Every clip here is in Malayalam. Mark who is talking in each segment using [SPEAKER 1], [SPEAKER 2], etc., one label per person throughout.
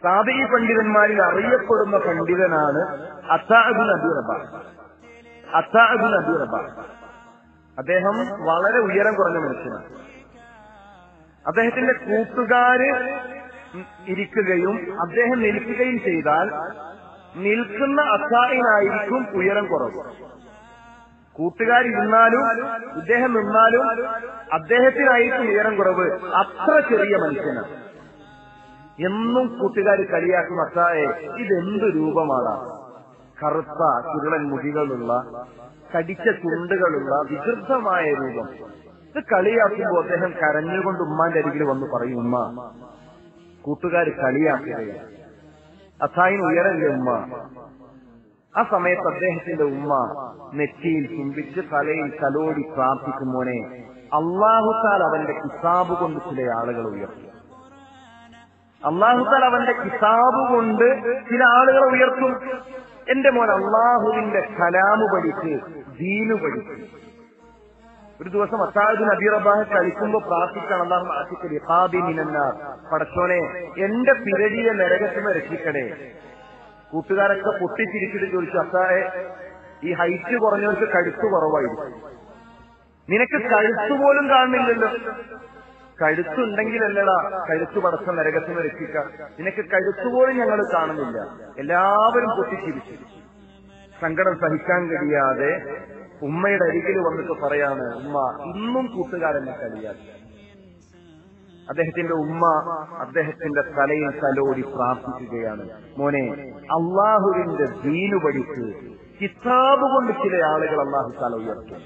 [SPEAKER 1] താബി പണ്ഡിതന്മാരിൽ അറിയപ്പെടുന്ന പണ്ഡിതനാണ് അത്താഅബുൻ അബി റബാഹ് അത്താഅബുൻ അബി റബാഹ് അദ്ദേഹം വളരെ ഉയരം കുറഞ്ഞ മനുഷ്യനാണ് അദ്ദേഹത്തിന്റെ കൂട്ടുകാര് ഇരിക്കുകയും അദ്ദേഹം നിൽക്കുകയും ചെയ്താൽ നിൽക്കുന്ന അത്തായിനായിരിക്കും ഉയരം കുറവ് കൂട്ടുകാരിരുന്നാലും ഇദ്ദേഹം നിന്നാലും അദ്ദേഹത്തിനായിരിക്കും ഉയരം കുറവ് അത്ര ചെറിയ മനുഷ്യനാണ് എന്നും കൂട്ടുകാർ കളിയാക്കും അത്തായെ ഇതെന്ത് രൂപമാണ് കറുത്ത ചുരുളൻ മുടികളുള്ള കടിച്ച ചുണ്ടുകളുള്ള വികൃതമായ രൂപം ഇത് കളിയാക്കുമ്പോൾ അദ്ദേഹം കരഞ്ഞുകൊണ്ട് ഉമ്മാന്റെ അരികിൽ വന്ന് പറയും ഉമ്മ കൂട്ടുകാർ കളിയാക്കുകയാണ് അത്തായിന് ഉയരല്ലേ ഉമ്മ ആ സമയത്ത് അദ്ദേഹത്തിന്റെ ഉമ്മ നെറ്റിയിൽ ചുംബിച്ച് തലയിൽ തലോടി പ്രാർത്ഥിക്കും മോനെ അള്ളാഹുത്താൽ അവന്റെ കിതാബ് കൊണ്ട് ചില ആളുകൾ ഉയർത്തും അള്ളാഹുത്താൽ അവന്റെ കിതാബ് കൊണ്ട് ചില ആളുകളെ ഉയർത്തും എന്റെ മോൻ അള്ളാഹുവിന്റെ കലാമ് പഠിച്ച് ദീനു പഠിച്ച് ഒരു ദിവസം അസാദ് നബി റബാഹ് കളിക്കുമ്പോ പ്രാർത്ഥിക്കണം അള്ളാഹു ആശിക്കലി ഹാബി മിനന്നാർ പടച്ചോനെ എന്റെ പിരടിയെ നരകത്തിന് രക്ഷിക്കണേ കൂട്ടുകാരൊക്കെ പൊട്ടിച്ചിരിച്ചിട്ട് ചോദിച്ചു അസായെ ഈ ഹൈറ്റ് കുറഞ്ഞവർക്ക് കഴുത്ത് കുറവായിരിക്കും നിനക്ക് കഴുത്ത് പോലും കാണുന്നില്ലല്ലോ കഴുത്തുണ്ടെങ്കിലല്ലടാ കഴുത്ത് പടച്ച നരകത്തിന് രക്ഷിക്ക നിനക്ക് കഴുത്ത് പോലും ഞങ്ങൾ കാണുന്നില്ല എല്ലാവരും പൊട്ടിച്ചിരിച്ചു സങ്കടം സഹിക്കാൻ കഴിയാതെ ഉമ്മയുടെ അരികിൽ വന്നിട്ട് പറയാണ് ഉമ്മ ഇന്നും കൂട്ടുകാരെന്നെ കളിയാക്കി അദ്ദേഹത്തിന്റെ ഉമ്മ അദ്ദേഹത്തിന്റെ തലയിൽ തലോടി പ്രാർത്ഥിക്കുകയാണ് മോനെ അള്ളാഹുവിന്റെ ദീനു പഠിച്ച് കിതാബ് കൊണ്ട് ചില ആളുകൾ അള്ളാഹു തല ഉയർത്തും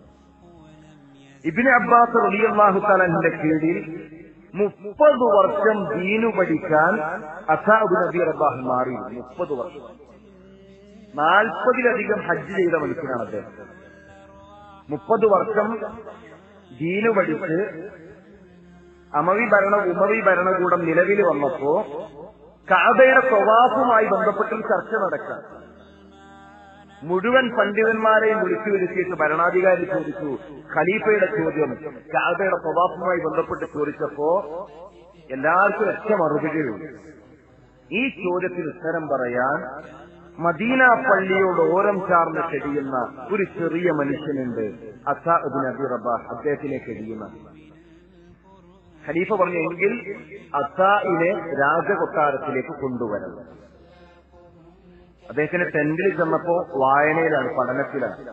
[SPEAKER 1] ഇബിന് അബ്ബാസ് റളിയല്ലാഹു തലന്റെ കീഴിൽ മുപ്പത് വർഷം ദീനു പഠിക്കാൻ അസാബ് നബി റബ്ബാഹ് മാറി മുപ്പത് വർഷം നാൽപ്പതിലധികം ഹജ്ജ് ചെയ്ത മനുഷ്യനാണ് അദ്ദേഹം മുപ്പത് വർഷം ദീനു പഠിച്ച് അമവി ഭരണ ഉമവി ഭരണകൂടം നിലവിൽ വന്നപ്പോ കാബയുടെ പ്രവാസവുമായി ബന്ധപ്പെട്ട് ചർച്ച നടക്കാം മുഴുവൻ പണ്ഡിതന്മാരെയും വിളിച്ചു വരുത്തിയിട്ട് ഭരണാധികാരി ചോദിച്ചു ഖലീഫയുടെ ചോദ്യം കാബയുടെ പ്രവാസവുമായി ബന്ധപ്പെട്ട് ചോദിച്ചപ്പോ എല്ലാവർക്കും ഒറ്റ മറുപടിയുണ്ട് ഈ ചോദ്യത്തിന് ഉത്തരം പറയാൻ മദീന പള്ളിയോട് ഓരം ചാർന്ന് കഴിയുന്ന ഒരു ചെറിയ മനുഷ്യനുണ്ട് അസാബിൻ അബി റബാഹ് അദ്ദേഹത്തിനെ കഴിയുന്ന ഖലീഫ പറഞ്ഞു എങ്കിൽ അസായിനെ രാജകൊട്ടാരത്തിലേക്ക് കൊണ്ടുവരണം അദ്ദേഹത്തിന് ടെന്റിൽ ചെന്നപ്പോ വായനയിലാണ് പഠനത്തിലാണ്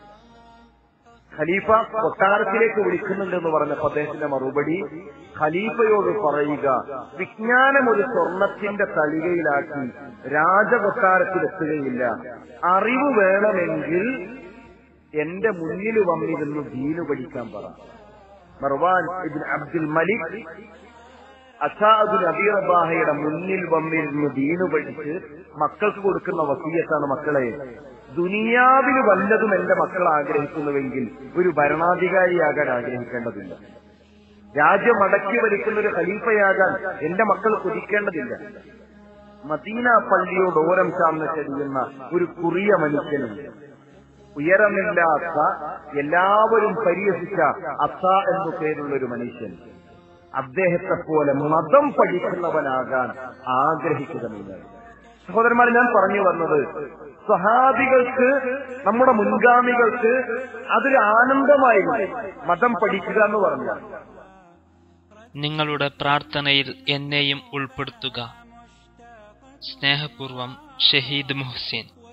[SPEAKER 1] ഖലീഫ കൊട്ടാരത്തിലേക്ക് വിളിക്കുന്നുണ്ടെന്ന് പറഞ്ഞപ്പോ അദ്ദേഹത്തിന്റെ മറുപടി ഖലീഫയോട് പറയുക വിജ്ഞാനം ഒരു സ്വർണത്തിന്റെ തളികയിലാക്കി രാജകൊട്ടാരത്തിലെത്തുകയില്ല അറിവ് വേണമെങ്കിൽ എന്റെ മുന്നിൽ വന്നിരുന്ന് ദീനു പഠിക്കാൻ പറ മർവാൻ ഇബിൻ അബ്ദുൽ മലിക് അസാദുൽ അബീറബാഹയുടെ മുന്നിൽ വന്നിരുന്ന് ദീനു പഠിച്ച് മക്കൾക്ക് കൊടുക്കുന്ന വസീയത്താണ് മക്കളെ ദുനിയാവിൽ വല്ലതും എന്റെ മക്കൾ ആഗ്രഹിക്കുന്നുവെങ്കിൽ ഒരു ഭരണാധികാരിയാകാൻ ആഗ്രഹിക്കേണ്ടതില്ല രാജ്യം അടക്കി ഭരിക്കുന്ന ഒരു ഖലീഫയാകാൻ എന്റെ മക്കൾ കൊതിക്കേണ്ടതില്ല മദീന പള്ളിയോട് ഓരം ചാർന്ന് കഴിയുന്ന ഒരു കുറിയ മനുഷ്യനും ഉയരമില്ലാത്ത എല്ലാവരും പരിഹസിച്ച അത്ത എന്നു പേരുള്ള ഒരു മനുഷ്യൻ അദ്ദേഹത്തെ പോലെ മതം പഠിക്കുന്നവനാകാൻ ആഗ്രഹിക്കുക നിങ്ങൾ സഹോദരന്മാർ ഞാൻ പറഞ്ഞു വന്നത് സ്വഹാബികൾക്ക് നമ്മുടെ മുൻഗാമികൾക്ക് അതൊരു ആനന്ദമായിരുന്നു മതം പഠിക്കുക എന്ന് പറഞ്ഞാൽ
[SPEAKER 2] നിങ്ങളുടെ പ്രാർത്ഥനയിൽ എന്നെയും ഉൾപ്പെടുത്തുക സ്നേഹപൂർവം ഷഹീദ് മുഹ്സിൻ